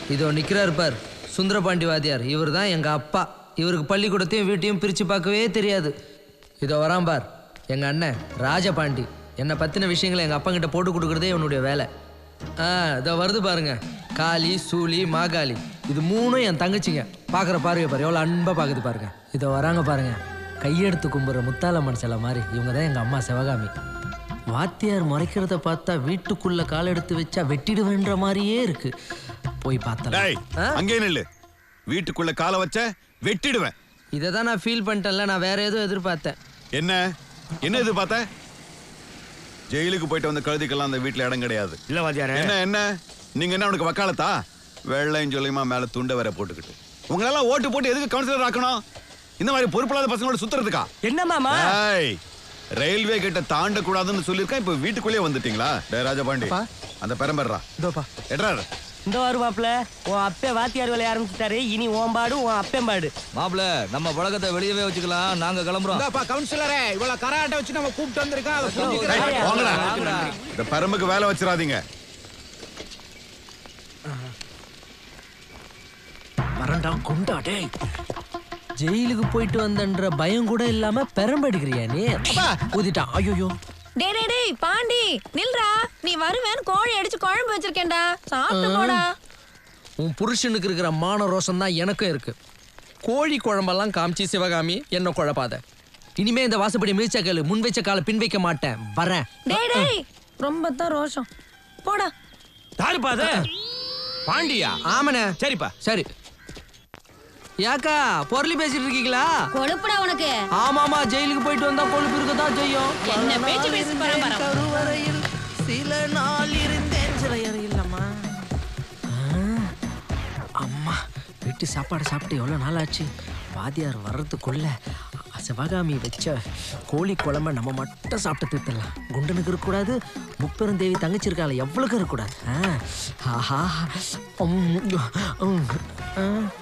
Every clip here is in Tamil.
இதோ நிக்கிறார் பார் சுந்தரபாண்டி வாத்தியார் இவர் தான் எங்க அப்பா இவருக்கு பள்ளிக்கூடத்தையும் வீட்டையும் பிரிச்சு பார்க்கவே தெரியாது இதோ வரான் பார் எங்க அண்ணன் ராஜபாண்டி என்னை பத்தின விஷயங்களை எங்க அப்பா கிட்ட போட்டு கொடுக்குறதே இவனுடைய வேலை ஆ இதோ வருது பாருங்க காளி சூலி மாகாளி இது மூணும் என் தங்கச்சிங்க பார்க்குற பார்வையை பாரு எவ்வளோ அன்பா பார்க்குது பாருங்க இதோ வராங்க பாருங்க கையெடுத்து கும்புற முத்தாலம்மன் சிலை மாதிரி இவங்க தான் எங்க அம்மா சிவகாமி வாத்தியார் முறைக்கிறத பார்த்தா வீட்டுக்குள்ள கால் எடுத்து வச்சா வெட்டிடுவேன்ற மாதிரியே இருக்கு போய் பார்த்தலாம் டேய் அங்கே நில்லு வீட்டுக்குள்ள காலை வச்ச வெட்டிடுவேன் இதை தான் நான் ஃபீல் பண்ணிட்டேன்ல நான் வேற ஏதோ எதிர்பார்த்தேன் என்ன என்ன எதிர்பார்த்த ஜெயிலுக்கு போயிட்டு வந்த கழுதிக்கெல்லாம் அந்த வீட்டுல இடம் கிடையாது இல்ல வாத்தியாரே என்ன என்ன நீங்க என்ன உனக்கு வக்காலத்தா வெள்ளையும் சொல்லியுமா மேல துண்டை வேற போட்டுக்கிட்டு உங்களெல்லாம் ஓட்டு போட்டு எதுக்கு கவுன்சிலர் ஆக்கணும் இந்த மாதிரி பொறுப்பில்லாத பசங்களோட சுத்துறதுக்கா என்ன மாமா ஏய், ரயில்வே கிட்ட தாண்ட கூடாதுன்னு சொல்லியிருக்கேன் இப்ப வீட்டுக்குள்ளேயே வந்துட்டீங்களா டே ராஜபாண்டி அந்த பெரம்பர்றா இதோப்பா எட்ரார் இந்த வருவாப்ல உன் அப்பே வாத்தியார் வேலைய ஆரம்பிச்சுட்டாரு இனி ஓம்பாடு உன் அப்பேம்பாடு மாப்பிள நம்ம பழக்கத்தை வெளியவே வச்சுக்கலாம் நாங்க கிளம்புறோம் இந்தாப்பா கவுன்சிலரே இவ்வளவு கராட்டை வச்சு நம்ம கூப்பிட்டு வந்திருக்கோம் அதை புரிஞ்சுக்கிறேன். வாங்கடா இந்த பெரம்புக்கு வேலை வச்சிடாதீங்க வரண்டா குண்டா டேய் ஜெயிலுக்கு போயிட்டு வந்தன்ற பயம் கூட இல்லாம பெரம்படிக்கிறியா நீ ஊதிட்டான் ஐயோ டேய் டேய் டேய் பாண்டி நில்றா நீ வருவேன் கோழி அடிச்சு குழம்பு வச்சிருக்கேன்டா சாப்பிட்டு போடா உன் புருஷனுக்கு இருக்கிற மான ரோஷம் தான் எனக்கும் இருக்கு கோழி குழம்பெல்லாம் காமிச்சு சிவகாமி என்ன குழப்பாத இனிமே இந்த வாசப்படி மிதிச்ச காலு முன் வச்ச காலை பின் வைக்க மாட்டேன் வரேன் டேய் டேய் ரொம்ப தான் ரோஷம் போடா யாருப்பா அது பாண்டியா ஆமாண்ணே சரிப்பா சரி யாக்கா பொருளி பேசிட்டு இருக்கீங்களா கொழுப்புடா உனக்கு ஆமாமா ஜெயிலுக்கு போயிட்டு வந்தா கொழுப்பு இருக்கதான் செய்யும் என்ன பேச்சு பேசி பரம்பரம் கருவறையில் சில நாள் இருந்தேன் சில இல்லம்மா அம்மா வீட்டு சாப்பாடு சாப்பிட்டு எவ்வளோ நாள் ஆச்சு வாதியார் வர்றதுக்குள்ள சிவகாமி வச்ச கோழி குழம்ப நம்ம மட்டும் சாப்பிட்டு தீர்த்துடலாம் குண்டனுக்கு இருக்கக்கூடாது முப்பெருந்தேவி தங்கச்சி இருக்கால எவ்வளோக்கு இருக்கக்கூடாது ஆ, ஆஹா உம், உம், ஆ.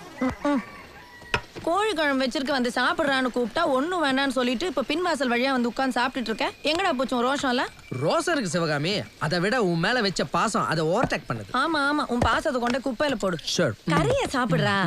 கோழி குழம்பு வச்சிருக்க வந்து சாப்பிடுறான்னு கூப்பிட்டா ஒண்ணும் வேண்டாம்னு சொல்லிட்டு இப்ப பின்வாசல் வழியா வந்து உட்கார்ந்து சாப்பிட்டுட்டு இருக்க எங்கடா போச்சு உன் ரோஷம்ல ரோசம் இருக்கு சிவகாமி அதை விட உன் மேல வச்ச பாசம் அதை ஓவர்டேக் பண்ணுது ஆமா ஆமா உன் பாசத்தை கொண்டு குப்பையில போடு ஷூர் கறிய சாப்பிடுறா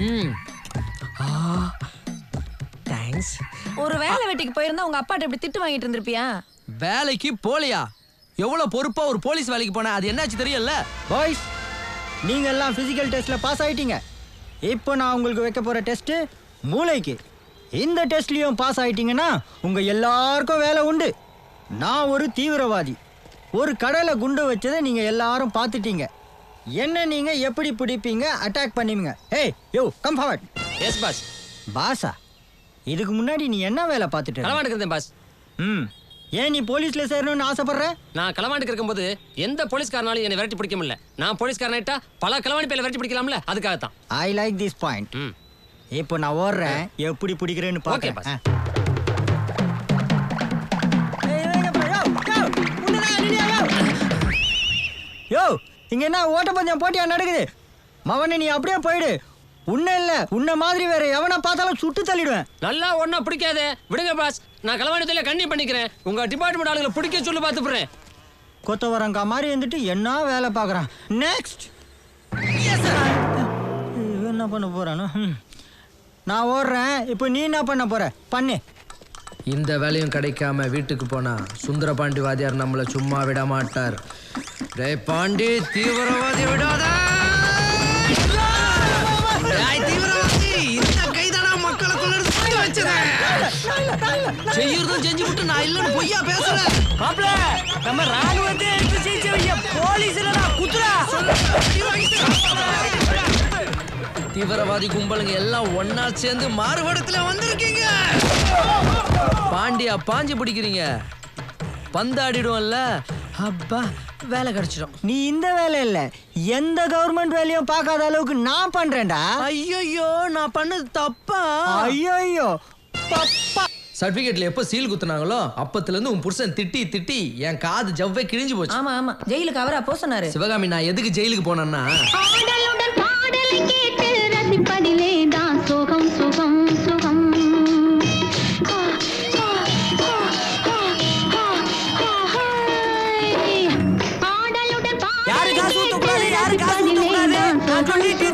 தேங்க்ஸ் ஒரு வேலை வெட்டிக்கு போயிருந்தா உங்க அப்பாட்ட இப்படி திட்டு வாங்கிட்டு இருந்திருப்பியா வேலைக்கு போலியா எவ்வளவு பொறுப்பா ஒரு போலீஸ் வேலைக்கு போன அது என்னாச்சு தெரியல பாய்ஸ் நீங்க எல்லாம் பிசிக்கல் டெஸ்ட்ல பாஸ் ஆயிட்டீங்க இப்போ நான் உங்களுக்கு வைக்க போற டெஸ்ட் மூளைக்கு இந்த டெஸ்ட்லயும் பாஸ் ஆயிட்டீங்கன்னா உங்க எல்லாருக்கும் வேலை உண்டு நான் ஒரு தீவிரவாதி ஒரு கடலை குண்டு வச்சதை நீங்க எல்லாரும் பார்த்துட்டீங்க என்ன நீங்க எப்படி பிடிப்பீங்க அட்டாக் பண்ணுவீங்க ஏய் யோ கம் ஃபார்வர்ட் எஸ் பாஸ் பாஸா இதுக்கு முன்னாடி நீ என்ன வேலை பார்த்துட்டு இருந்த? களவாண்டுக்கு பாஸ் ம் ஏன் நீ போலீஸ்ல சேரணும்னு ஆசைப்படுற நான் களவாண்டுக்கு இருக்கும்போது எந்த போலீஸ்காரனாலும் என்னை விரட்டி பிடிக்க முடியல நான் போலீஸ்காரனாயிட்டா பல களவாணி பேர்ல விரட்டி பிடிக்கலாம்ல அதுக்காகத்தான் ஐ லைக் திஸ் பாயிண்ட் ம் இப்போ நான் ஓடுறேன் எப்படி பிடிக்கிறேன்னு Okay, பார்க்கறேன் boss. ஆ. ஏய், இவங்க அப்புறம், யோவ், யோவ், உன்னைதான் அடிடியா, யோவ். யோவ், இங்க என்ன ஓட்டப்பந்தயம் போட்டியா நடக்குது மவனே நீ அப்படியே போயிடு உன்னை இல்ல உன்னை மாதிரி வேற எவனை பார்த்தாலும் சுட்டு தள்ளிடுவேன் நல்லா ஒண்ணா பிடிக்காதே விடுங்க பாஸ் நான் களவாண்டத்துல கண்ணி பண்ணிக்கிறேன் உங்க டிபார்ட்மெண்ட் ஆளுங்களை பிடிக்க சொல்லி பார்த்துப்புறேன் கொத்தவரங்கா மாதிரி இருந்துட்டு என்ன வேலை பார்க்கறான் நெக்ஸ்ட் என்ன பண்ண போறானோ ம். நான் ஓடுறேன் இப்போ நீ என்ன பண்ண போற பண்ணு இந்த வேலையும் கிடைக்காம வீட்டுக்கு போனா சுந்தரபாண்டி வாத்தியார் நம்மள சும்மா விட மாட்டார் டேய் பாண்டி தீவிரவாதி விடாத டேய் தீவிரவாதி இந்த கைதானா மக்களுக்குள்ள இருந்து சுட்டு வச்சது செய்யறதும் செஞ்சு விட்டு நான் இல்லைன்னு பொய்யா பேசுறேன் மாப்ள நம்ம ராணுவத்தை எடுத்து செஞ்சவங்க போலீஸ் இல்லடா குத்துறா தீவிரவாதி கும்பலுங்க எல்லாம் ஒன்னா சேர்ந்து மாறுபடத்துல வந்திருக்கீங்க பாண்டியா பாஞ்சு பிடிக்கிறீங்க பந்தாடிடுவோம்ல அப்பா வேலை கிடைச்சிடும் நீ இந்த வேலை இல்ல எந்த கவர்மெண்ட் வேலையும் பார்க்காத அளவுக்கு நான் பண்றேன்டா ஐயோ நான் பண்ணது தப்பா ஐயோ பப்பா சர்டிபிகேட்ல எப்ப சீல் குத்துனாங்களோ அப்பத்துல இருந்து உன் புருஷன் திட்டி திட்டி என் காது ஜவ்வே கிழிஞ்சு போச்சு ஆமா ஆமா ஜெயிலுக்கு அவரா போ சொன்னாரு சிவகாமி நான் எதுக்கு ஜெயிலுக்கு போனேன்னா ஆடலுடன் பாடலை கேட்டு ரசிப்பதிலே தான் சுகம் சுகம் சுகம் ஆ, ஆ, ஆ, ஆ, ஆ, ஆ, ஹாய். ஆடலுடன் யாரு பாடலை காசு கேட்டு ஊத்தக்கூடாது யாரு காசு ரசிப்பதிலே ஊத்தக்கூடாது தான் நான் சுகம் சொல்லிட்டேன்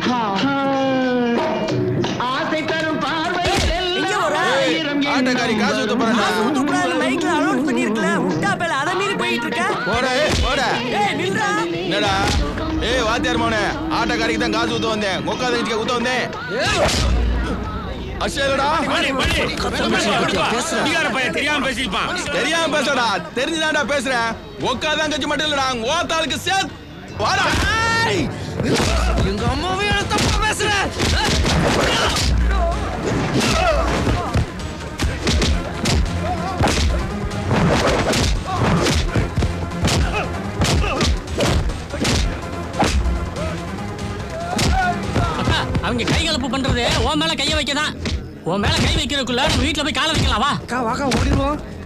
ஆசை தரும் பார்வை ஆயிரம் ஆட்டக்காரி காசு ஊத்த போறா மைக்ல அனௌன்ஸ் பண்ணிருக்கல முட்டா பேல அத மீறி போயிட்டு இருக்க போட ஏய், போட ஏய் நில்றா என்னடா ஏய் வாத்தியார் மோனே ஆட்டக்காரிக்கு தான் காசு ஊத்த வந்தேன் மொக்கா தங்கச்சிக்கு ஊத்த வந்தேன் அஷேலடா தெரியாம பேசிருப்பான் தெரியாம பேசடா தெரிஞ்சுதான்டா பேசுறேன் ஒக்கா தங்கச்சி மட்டும் இல்லடா ஓத்தாளுக்கு சேத் வாடா ஏய்! எங்க அம்மாவே என்ன தப்பா பேசுற அக்கா அவங்க கை கலப்பு பண்றது உன் மேல கைய வைக்கதான் உன் மேல கை வைக்கிறதுக்குள்ள நம்ம வீட்டுல போய் காலை வைக்கலாம் வா அக்கா வாக்கா ஓடிடுவோம்